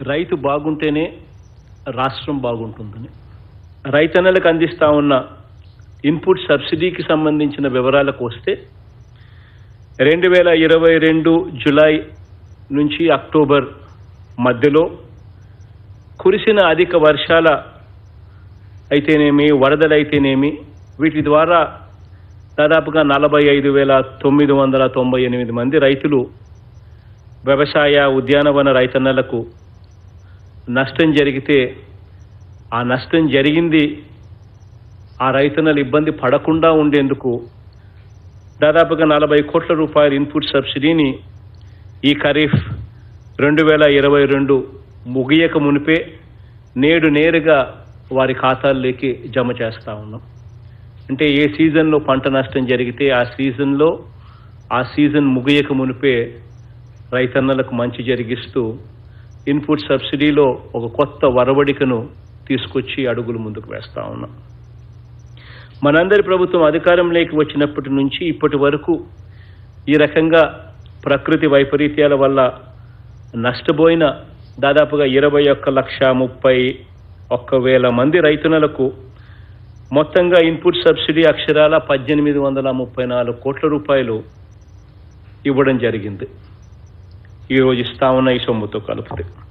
రైతు బాగుంటేనే రాష్ట్రం బాగుంటుందని రైతన్నలకు అందిస్తా ఉన్న ఇన్పుట్ సబ్సిడీకి సంబంధించిన వివరాలకు వస్తే రెండు వేల ఇరవై రెండు జులై నుంచి అక్టోబర్ మధ్యలో కురిసిన అధిక వర్షాల అయితేనేమి వరదలైతేనేమి వీటి ద్వారా దాదాపుగా నలభై ఐదు వేల తొమ్మిది వందల తొంభై ఎనిమిది మంది రైతులు వ్యవసాయ ఉద్యానవన రైతన్నలకు నష్టం జరిగితే ఆ నష్టం జరిగింది ఆ రైతన్నలు ఇబ్బంది పడకుండా ఉండేందుకు దాదాపుగా నలభై కోట్ల రూపాయల ఇన్పుట్ సబ్సిడీని ఈ ఖరీఫ్ రెండు వేల ఇరవై రెండు ముగియక మునిపే నేడు నేరుగా వారి ఖాతాల్లోకి జమ చేస్తా ఉన్నాం అంటే ఏ సీజన్లో పంట నష్టం జరిగితే ఆ సీజన్లో ఆ సీజన్ ముగియక మునిపే రైతన్నలకు మంచి జరిగిస్తూ ఇన్పుట్ సబ్సిడీలో ఒక కొత్త వరవడికను తీసుకొచ్చి అడుగులు ముందుకు వేస్తా ఉన్నాం మనందరి ప్రభుత్వం అధికారంలోకి వచ్చినప్పటి నుంచి ఇప్పటి వరకు ఈ రకంగా ప్రకృతి వైపరీత్యాల వల్ల నష్టపోయిన దాదాపుగా ఇరవై ఒక్క లక్ష ముప్పై ఒక్క వేల మంది రైతులకు మొత్తంగా ఇన్పుట్ సబ్సిడీ అక్షరాల పద్దెనిమిది వందల ముప్పై నాలుగు కోట్ల రూపాయలు ఇవ్వడం జరిగింది ఈరోజు ఇస్తా ఉన్న ఈ సొమ్ముతో కలిపితే